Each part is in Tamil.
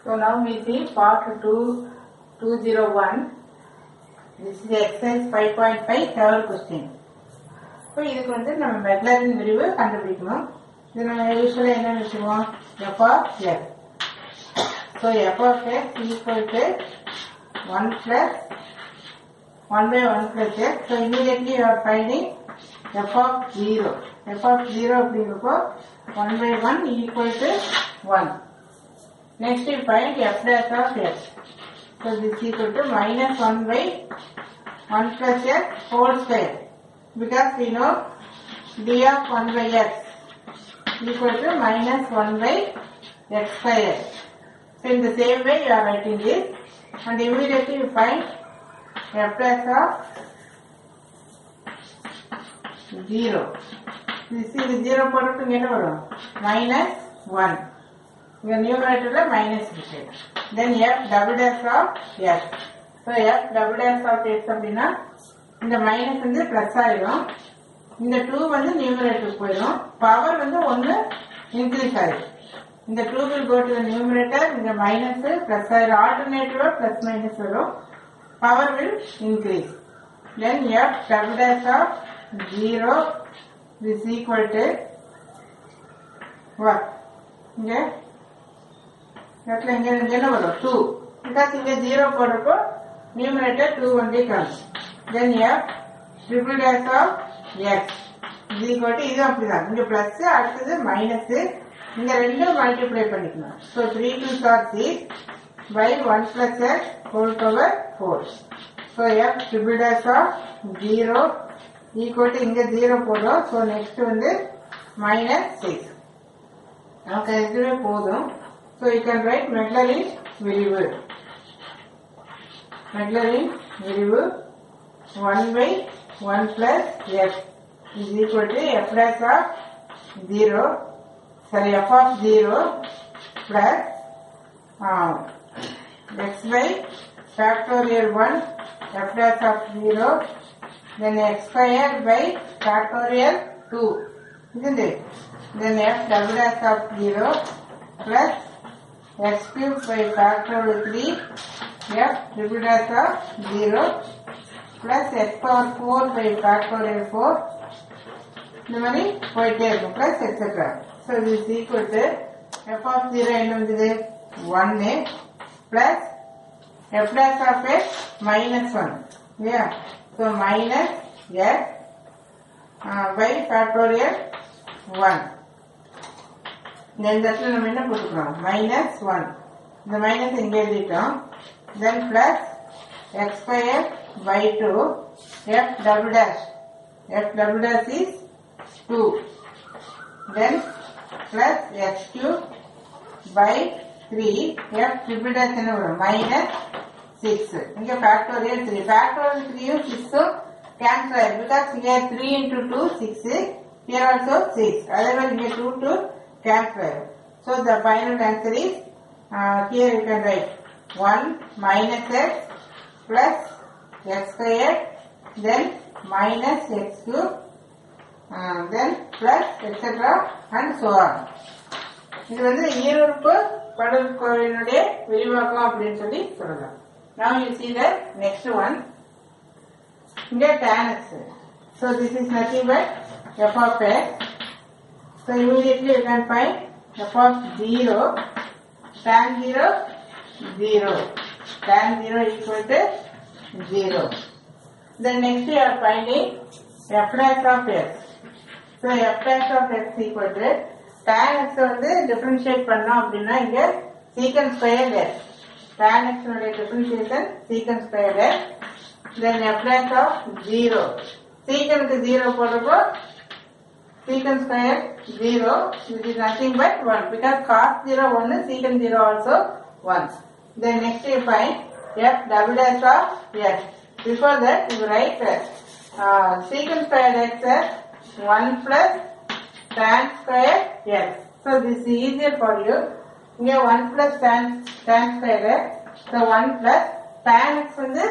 So now we see part 2, 201. This is exercise 5.5 third question. இப்போ இதுக்கு வந்து நம்ம மெக்லரின் விரிவு கண்டுபிடிக்கணும் இது நம்ம யூஸ்வலாக என்ன வச்சுக்குவோம் f of s so f of s equal to one plus one by one plus s so immediately you are finding f of zero f of zero அப்படிங்கிறப்போ one by one equal to one Next you find f dash of x. So this is equal to minus 1 by 1 plus x whole square. Because we know d of 1 by x equal to minus 1 by x square. So in the same way you are writing this and immediately you find f dash of 0. This is 0 போடுறதுக்கு என்ன வரும் minus 1. இங்க நியூமரேட்டர்ல மைனஸ் இருக்கு then f double dash of s so f double dash of s அப்படின்னா இந்த மைனஸ் வந்து பிளஸ் ஆயிடும் இந்த டூ வந்து நியூமரேட்டருக்கு போயிடும் பவர் வந்து ஒன்று இன்க்ரீஸ் ஆயிடும் இந்த two will go to numerator இந்த மைனஸ் பிளஸ் ஆயிடும் ஆல்டர்னேட்டிவா பிளஸ் மைனஸ் வரும் power will increase then f double dash of zero is equal to what இங்க இடத்துல இங்க இங்க என்ன வரும் டூ பிகாஸ் இங்க ஜீரோ போடுறப்போ numerator two only comes then f triple dash of x இது ஈக்குவல் டு இது அப்படிதான் இங்க பிளஸ் அடுத்தது மைனஸ் இந்த ரெண்டும் மல்டிப்ளை பண்ணிக்கணும் so three two sir six by one plus x whole power four so f triple dash of zero equal to இங்க ஜீரோ போடும் ஸோ நெக்ஸ்ட் வந்து மைனஸ் சிக்ஸ் நமக்கு இதுவே போதும் so you can write Maclaurin விரிவு மெக்லரின் விரிவு one by one plus f is equal to f dash of zero sorry f of zero plus x by factorial one f dash of zero then x square by factorial 2 isn't it then f double dash of 0 plus x cube by factorial 3 f triple dash of 0 plus x power 4 by factorial 4 இந்த மாதிரி போயிட்டே இருக்கும் பிளஸ் எக்ஸெட்ரா ஸோ இது is equal to f of zero என்ன வந்தது ஒன்னு plus f dash of x minus one இல்லையா so minus x by factorial one இந்த இடத்துல நம்ம என்ன போட்டுக்கிறோம் மைனஸ் ஒன் இந்த மைனஸ் இங்கே எழுதிட்டோம் then plus x square by two f double dash f double dash is two then plus x cube by three f triple dash என்ன வரும் மைனஸ் சிக்ஸ் இங்க ஃபேக்டோரியல் த்ரீ ஃபேக்டோரியல் த்ரீயும் சிக்ஸும் கேன்சல் ஆயிடும் பிகாஸ் இங்க three into two six here also six அதே மாதிரி இங்க two two cancel. So the final answer is uh, here you can write 1 minus x plus x squared then minus x cube uh, then plus etc and so on. இது வந்து ஈருறுப்பு படுகோளினுடைய விரிவாக்கம் அப்படின்னு சொல்லி சொல்லலாம் now you see the next one இங்க tan x so this is nothing but f of x So immediately you can find f of 0, tan 0, 0. Tan 0 equal to 0. Then next you are finding f dash of x. So f dash of x equal to tan x வந்து differentiate பண்ணோம் அப்படின்னா இங்க secant square x. tan x உடைய differentiation secant square x. Then f dash of 0. secant க்கு 0 போடுறப்போ secant square 0 which is nothing but 1 because cos 0 1 secant 0 also 1 then next you find f double dash of x before that you write uh, secant square x as 1 plus tan square x so this is easier for you here 1 plus tan tan square x so 1 plus tan x வந்து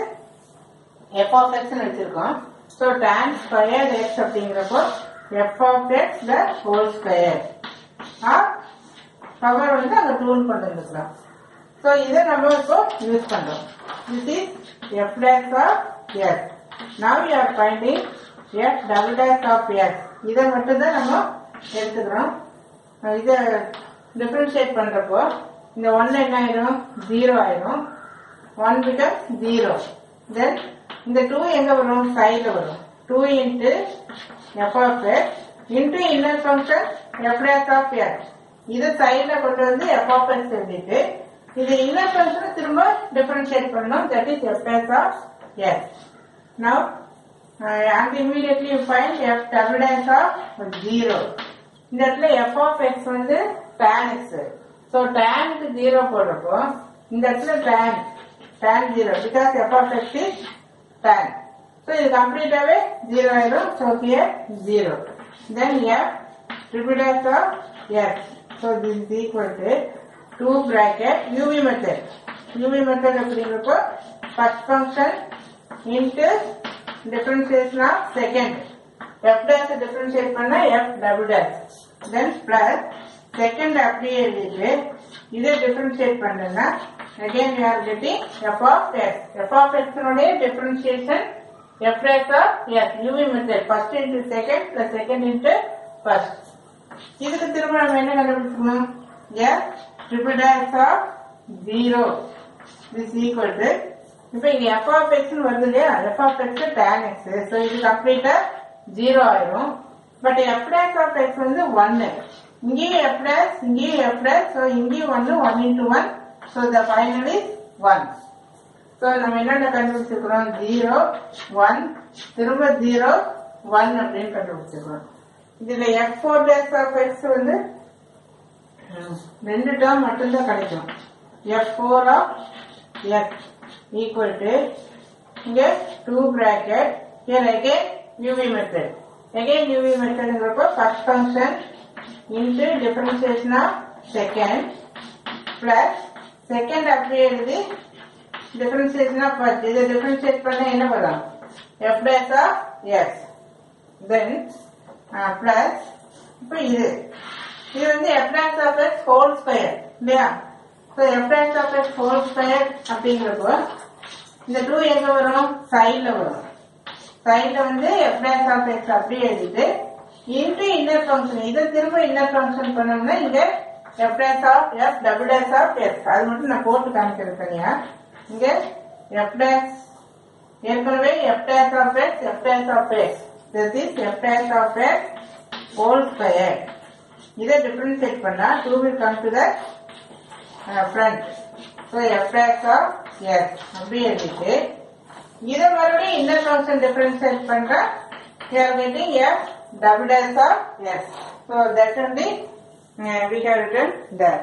f of x னு வச்சிருக்கோம் so tan square x அப்படிங்கிறப்போ f of x the whole square ah power வந்து அங்க டூன் கொண்டு வந்துக்கலாம் ஸோ இதை நம்ம இப்போ யூஸ் பண்றோம் this is f dash of s now you are finding f double dash of s இதை மட்டும் தான் நம்ம எடுத்துக்கிறோம் அஹ் இதை டிஃபரன்ஷியேட் பண்றப்போ இந்த ஒன்னு என்ன ஆயிடும் ஜீரோ ஆயிடும் ஒன் பிகம் ஜீரோ தென் இந்த டூ எங்க வரும் சைடுல வரும் two into f of x into inner function f dash of x இது சைடுல கொண்டு வந்து எஃப் ஆஃப் எக்ஸ் எழுதிட்டு இது இன்னர் ஃபங்க்ஷன் திரும்ப டிஃபரன்ஷியேட் பண்ணணும் that is f dash of x now and immediately you find f double dash of 0 இந்த இடத்துல f of x வந்து tan x so tan க்கு 0 போடுறப்போ இந்த இடத்துல tan tan 0 because f of x is tan so இது கம்ப்ளீட்டாவே 0 ஆயிடும் so here 0 then f triple dash of x so this is equal to 2 bracket uv method uv method அப்படிங்கிறப்போ first function into differentiation of second f dash differentiate பண்ண f double dash then plus second அப்படியே எழுதிட்டு இதை differentiate பண்ணனா again we are getting f of x f of x னுடைய differentiation f dash of s uv method first into second plus second into first இதுக்கு திரும்ப நம்ம என்ன கண்டுபிடிக்கணும் f triple dash of 0 this equal to இப்ப இங்க f of x னு வருது இல்லையா f of x tan x so இது கம்ப்ளீட்டா ஜீரோ ஆயிரும் but f dash of x வந்து 1 இங்கேயும் f dash இங்கேயும் f dash so இங்கேயும் 1 1 into 1 so the final is 1 so நம்ம என்னென்ன கண்டுபிடிச்சிருக்கிறோம் 0 1 திரும்ப 0 1 அப்படின்னு கண்டுபிடிச்சிருக்கிறோம் இதுல f4 dash of x வந்து ம், ரெண்டு டேர்ம் மட்டும்தான் கிடைக்கும் f4 of x equal to இங்க 2 bracket here again uv method again uv method ங்கிறப்போ first function into differentiation of second plus second அப்படியே எழுதி differentiation of first இதை differentiate பண்ண என்ன வரும் f dash of s then uh, plus இப்போ இது இது வந்து f dash of x whole square இல்லையா so f dash of x whole square அப்படிங்கிறப்போ இந்த டூ எங்க வரும் சைட்ல வரும் சைட்ல வந்து f dash of x அப்படியே எழுதிட்டு இன்டு இன்னர் ஃபங்க்ஷன் இதை திரும்ப இன்னர் ஃபங்க்ஷன் பண்ணோம்னா இங்க f dash of f double dash of x அது மட்டும் நான் போட்டு காமிக்கிறது தனியா இங்க f dash ஏற்கனவே f dash of x f dash of x this is f dash of x whole square இதை டிஃபரன்ஷியேட் பண்ணா 2 will come to the uh, front so f dash of s அப்படியே எழுதிட்டு இதை மறுபடியும் இன்னர் ஃபங்க்ஷன் டிஃபரன்ஷியேட் பண்றா you are getting f double dash of s so that only uh, we have written there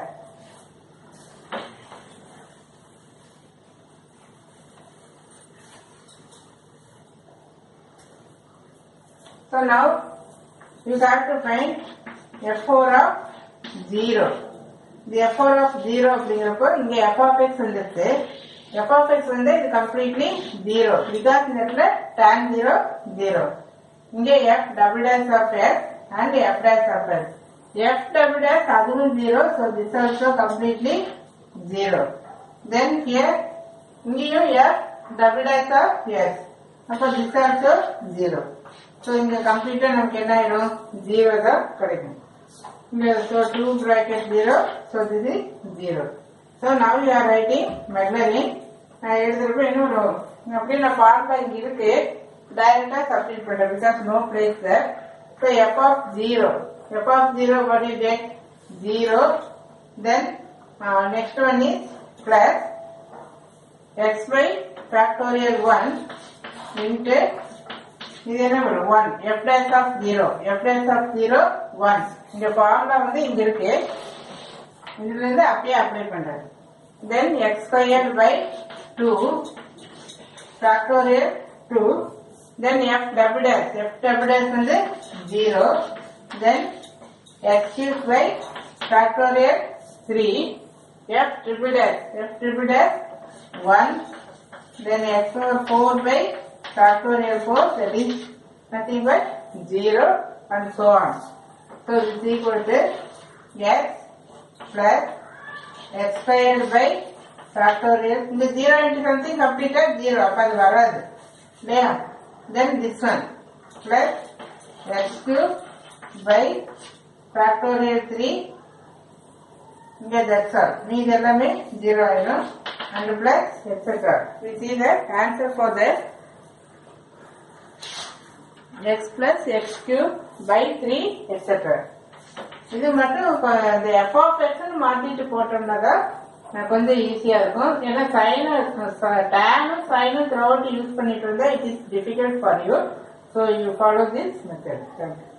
So now you have to find f4 of 0. The f4 of 0 அப்படிங்கிறப்போ இங்க f of x வந்துருச்சு f of x வந்து இது completely 0 because இந்த இடத்துல tan 0 0 இங்க f double dash of x and f dash of x f double dash அதுவும் 0 so this also completely 0 then here இங்கேயும் f double dash of s அப்போ this also 0 ஸோ இங்க கம்ப்ளீட்டா நமக்கு என்ன ஆயிடும் ஜீரோ தான் கிடைக்கும் இங்க so two bracket zero so this is zero so now you are writing Maclaurin நான் எழுதுறப்ப என்ன வரும் அப்படியே நான் ஃபார்முலா இங்க இருக்கு டைரக்டா சப்ஸ்டிட் பண்றேன் because no place there so f of zero f of zero what you get zero then next one is plus x by factorial one into இது என்ன வரும் one f dash of zero f dash of zero one இந்த ஃபார்முலா வந்து இங்க இருக்கு இதுல இருந்து அப்படியே அப்ளை பண்றது தென் x square by two factorial two then f double dash f double dash வந்து zero then X cube by factorial three f triple dash f triple dash one then x power 4 by factorial 4 that is nothing but 0 and so on. So this is equal to x plus x squared by factorial இந்த ஜீரோ இன்ட்டு சம்திங் கம்ப்ளீட்டா ஜீரோ அப்ப அது வராது இல்லையா then this one plus x cube by factorial three இங்க தட்ஸ் ஆல் மீது எல்லாமே ஜீரோ ஆயிடும் and plus etcetera we see the answer for the x plus x cube by three etcetera இது மட்டும் இப்ப இந்த எஃப் ஆஃப் எக்ஸ் மாத்திட்டு போட்டோம்னா தான் நான் கொஞ்சம் ஈஸியா இருக்கும் ஏன்னா சைனும் டேனும் சைனும் த்ரூ அவுட் யூஸ் பண்ணிட்டு இருந்தா it is difficult for you so you follow this method thank you